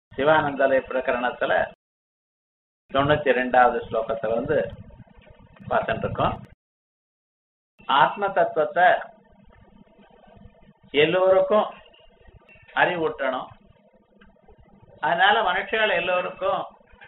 சிவானந்தலை பிரகரணத்துல தொண்ணூத்தி ரெண்டாவது ஸ்லோகத்துல வந்து பார்த்துட்டு இருக்கோம் ஆத்ம தத்துவத்தை எல்லோருக்கும் அறிவூட்டணும் அதனால மனுஷர்கள் எல்லோருக்கும்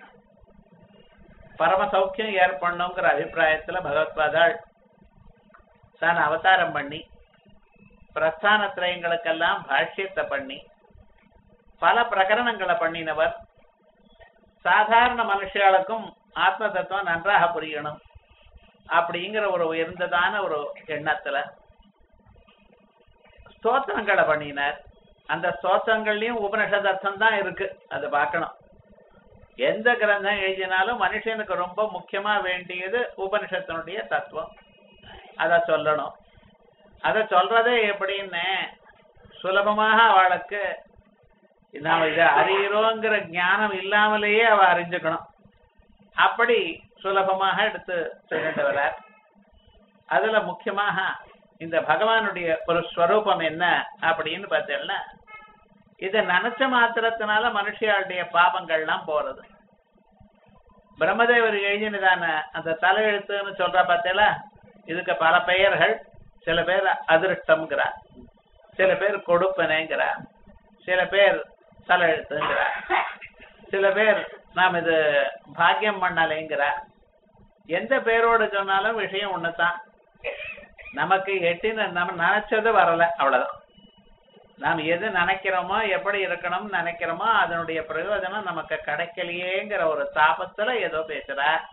பரம சௌக்கியம் ஏற்படணுங்கிற அபிப்பிராயத்துல பகவத்பாதாள் தான் அவதாரம் பண்ணி பிரஸ்தான திரயங்களுக்கெல்லாம் பாஷ்யத்தை பண்ணி பல பிரகரணங்களை பண்ணினவர் சாதாரண மனுஷர்களுக்கும் ஆத்ம தத்துவம் நன்றாக புரியணும் அப்படிங்கிற ஒரு உயர்ந்ததான ஒரு எண்ணத்துல ஸ்தோத்திரங்களை பண்ணினார் அந்த ஸ்தோத்திரங்கள்லயும் உபனிஷத் அர்த்தம் தான் இருக்கு அதை பார்க்கணும் எந்த கிரந்தம் எழுதினாலும் மனுஷனுக்கு ரொம்ப முக்கியமா வேண்டியது உபனிஷத்தினுடைய தத்துவம் அத சொல்லணும் அத சொல்றதே எப்படின்னு சுலபமாக அவளுக்கு நாம இதை அறிகிறோங்கிற ஞானம் இல்லாமலேயே அவ அறிஞ்சுக்கணும் அப்படி சுலபமாக எடுத்து சொல்லிட்டு வரார் அதுல முக்கியமாக இந்த பகவானுடைய ஒரு ஸ்வரூபம் என்ன அப்படின்னு பார்த்தேன்னா இதை நினைச்ச மாத்திரத்தினால மனுஷியாளுடைய பாபங்கள்லாம் போறது பிரம்மதேவர் எழுதினதான அந்த தலையெழுத்துன்னு சொல்ற பார்த்தேல இதுக்கு பல பெயர்கள் சில பேர் அதிருஷ்டம்ங்கிறார் சில பேர் கொடுப்பனைங்கிறார் சில பேர் தலையெழுத்துங்கிறார் சில பேர் நாம் இது பாக்கியம் பண்ணலைங்கிறார் எந்த பேரோடு சொன்னாலும் விஷயம் ஒண்ணுதான் நமக்கு எட்டின நம்ம நினைச்சது வரல அவ்வளவுதான் நாம் எது நினைக்கிறோமோ எப்படி இருக்கணும்னு நினைக்கிறோமோ அதனுடைய பிரயோஜனம் நமக்கு கிடைக்கலையேங்கிற ஒரு தாபத்துல ஏதோ பேசுறார்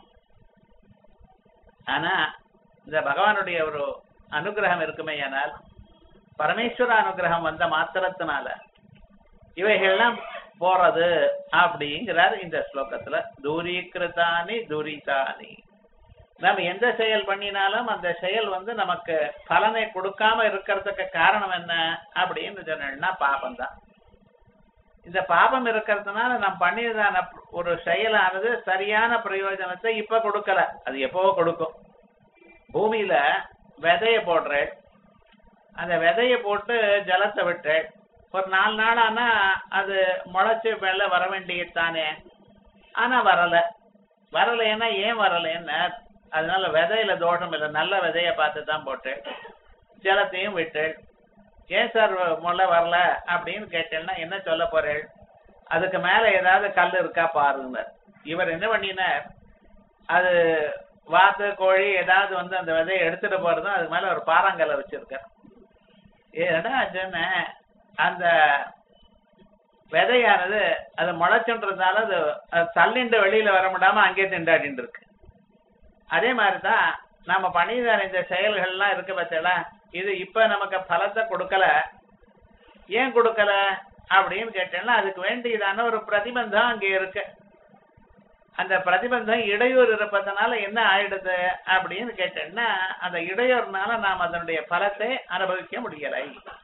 ஆனா இந்த பகவானுடைய ஒரு அனுகிரகம் இருக்குமே ஆனால் பரமேஸ்வர அனுகிரகம் வந்த மாத்திரத்தினால இவைகள்லாம் போறது அப்படிங்கிறார் இந்த ஸ்லோகத்துல தூரீகிருதானி துரிதானி நம்ம எந்த செயல் பண்ணினாலும் அந்த செயல் வந்து நமக்கு பலனை கொடுக்காம இருக்கிறதுக்கு காரணம் என்ன அப்படின்னு சொன்னா பாபம் தான் இந்த பாபம் இருக்கிறதுனால நாம் பண்ணியதான ஒரு செயலானது சரியான பிரயோஜனத்தை இப்ப கொடுக்கல அது எப்பவோ கொடுக்கும் பூமியில விதைய போடுறேன் அந்த விதைய போட்டு ஜலத்தை விட்டேன் ஒரு நாலு நாள் ஆனா அது முளைச்சு வெள்ள வர வேண்டியது தானே ஆனா வரல வரலைன்னா ஏன் வரலைன்னா அதனால விதையில தோஷம் இல்லை நல்ல விதைய பார்த்து தான் போட்டேன் ஜலத்தையும் விட்டேன் ஏன் சார் முளை வரல அப்படின்னு கேட்டேன்னா என்ன சொல்ல போறேன் அதுக்கு மேல ஏதாவது கல் இருக்கா பாருங்க இவர் என்ன பண்ணினார் அது வாத்து கோழி ஏதாவது வந்து அந்த விதையை எடுத்துட்டு போறதும் அது மேல ஒரு பாறாங்கல்ல வச்சிருக்கார் ஏன்னா சொன்னேன் அந்த விதையானது அது முளைச்சுன்றதுனால அது தள்ளிண்டு வெளியில வர முடியாம அங்கே திண்டாடிட்டு இருக்கு அதே மாதிரிதான் நாம பண்ணிதான இந்த செயல்கள்லாம் இருக்கு பார்த்தா இது இப்ப நமக்கு பலத்தை கொடுக்கல ஏன் கொடுக்கல அப்படின்னு கேட்டேன்னா அதுக்கு வேண்டியதான ஒரு பிரதிபந்தம் அங்க இருக்கு அந்த பிரதிபந்தம் இடையூறு இருப்பதனால என்ன ஆயிடுது அப்படின்னு கேட்டேன்னா அந்த இடையூறுனால நாம் அதனுடைய பலத்தை அனுபவிக்க முடியலை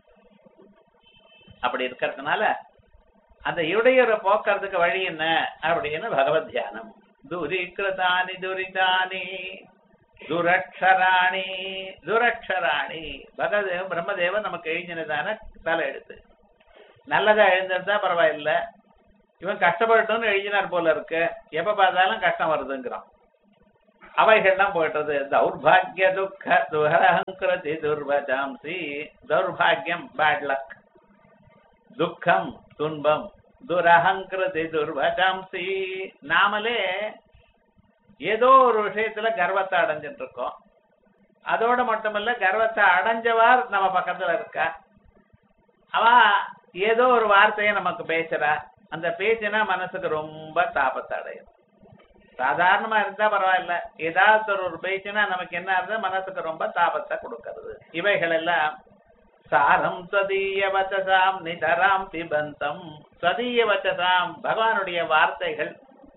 அப்படி இருக்கிறதுனால அந்த இடையூறை போக்குறதுக்கு வழி என்ன அப்படின்னு பகவத் தியானம் துரிகிருதானி துரிதானி துரக்ஷராணி துரக்ஷராணி பகவதேவ பிரம்மதேவன் நமக்கு எழுதினதான தலை எழுத்து நல்லதா எழுந்திருந்தா பரவாயில்ல இவன் கஷ்டப்பட்டுன்னு எழுதினார் போல இருக்கு எப்ப பார்த்தாலும் கஷ்டம் வருதுங்கிறான் அவைகள்லாம் போயிட்டது தௌர்பாகிய துக்க துரஹங்கிருதி துர்வஜாம்சி தௌர்பாகியம் பேட் லக் துக்கம் துன்பம் துரஹங்கிருதி துர்வஜாம்சி நாமளே ஏதோ ஒரு விஷயத்துல கர்வத்தை அடைஞ்சிட்டு இருக்கோம் அதோட மட்டுமல்ல கர்வத்தை அடைஞ்சவார் நம்ம பக்கத்துல இருக்கா அவ ஏதோ ஒரு வார்த்தையை நமக்கு பேசுறா அந்த பேச்சுனா மனசுக்கு ரொம்ப தாபத்தை அடையும் சாதாரணமா இருந்தா பரவாயில்ல ஏதாவது ஒரு பேச்சுனா நமக்கு என்ன இருந்தா மனசுக்கு ரொம்ப தாபத்தை கொடுக்கறது இவைகள் எல்லாம் சாரம் சதீய வச்சசாம் நிதராம் பிபந்தம் சதீய வச்சசாம் பகவானுடைய வார்த்தைகள்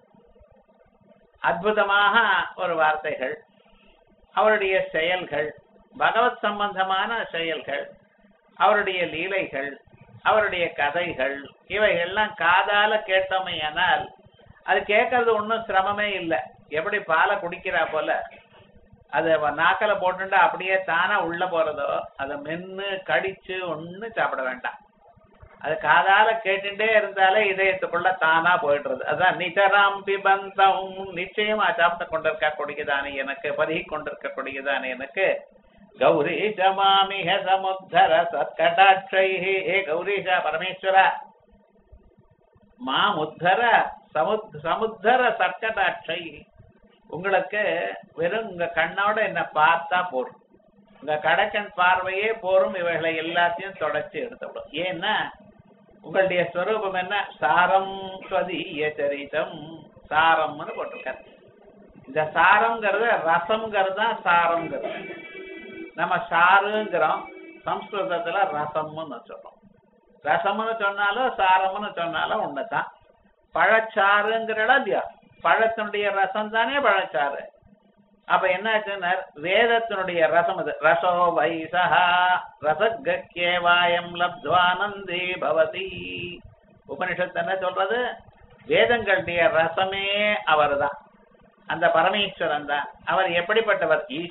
அற்புதமாக ஒரு வார்த்தைகள் அவருடைய செயல்கள் பகவத் சம்பந்தமான செயல்கள் அவருடைய லீலைகள் அவருடைய கதைகள் இவைகள்லாம் காதால கேட்டோமே ஆனால் அது கேட்கறது ஒன்றும் சிரமமே இல்லை எப்படி பாலை குடிக்கிறா போல அது நாக்கல போட்டுட்டா அப்படியே தானா உள்ள போறதோ அதை மென்னு கடிச்சு ஒண்ணு சாப்பிட வேண்டாம் அது காதால கேட்டுட்டே இருந்தாலே இதயத்துக்குள்ள தானா போயிடுறது அதான் நிஜராம் பிபந்தம் நிச்சயமா சாப்பிட்டு கொண்டிருக்க கொடியதானே எனக்கு பருகி கொண்டிருக்க கொடியதானே எனக்கு கௌரீஷ மாமிக சமுத்தர சத்கடாட்சை ஏ கௌரீஷ பரமேஸ்வர மாமுத்தர சமுத் சமுத்தர சத்கடாட்சை உங்களுக்கு வெறும் உங்க கண்ணோட என்ன பார்த்தா போதும் உங்க கடக்கன் பார்வையே போரும் இவைகளை எல்லாத்தையும் தொடச்சி எடுத்துவிடும் ஏன்னா உங்களுடைய ஸ்வரூபம் என்ன சாரம் ஸ்வதீய சரிதம் சாரம்னு போட்டிருக்காரு இந்த சாரம்ங்கிறது ரசம்ங்கிறது தான் சாரம்ங்கிறது நம்ம சாருங்கிறோம் சம்ஸ்கிருதத்துல ரசம்னு சொல்றோம் ரசம்னு சொன்னாலும் சாரம்னு சொன்னாலும் ஒண்ணுதான் பழச்சாறுங்கிறடா இல்லையா பழத்தினுடைய ரசம் தானே பழச்சாறு அப்ப என்னாச்சுன்னா வேதத்தினுடைய ரசம் அது ரசோ வைசா ரசகேவாயம் லப்துவானந்தே பவதி உபனிஷத்து என்ன சொல்றது வேதங்களுடைய ரசமே அவர்தான் அந்த பரமேஸ்வரன் தான் அவர் எப்படிப்பட்டவர்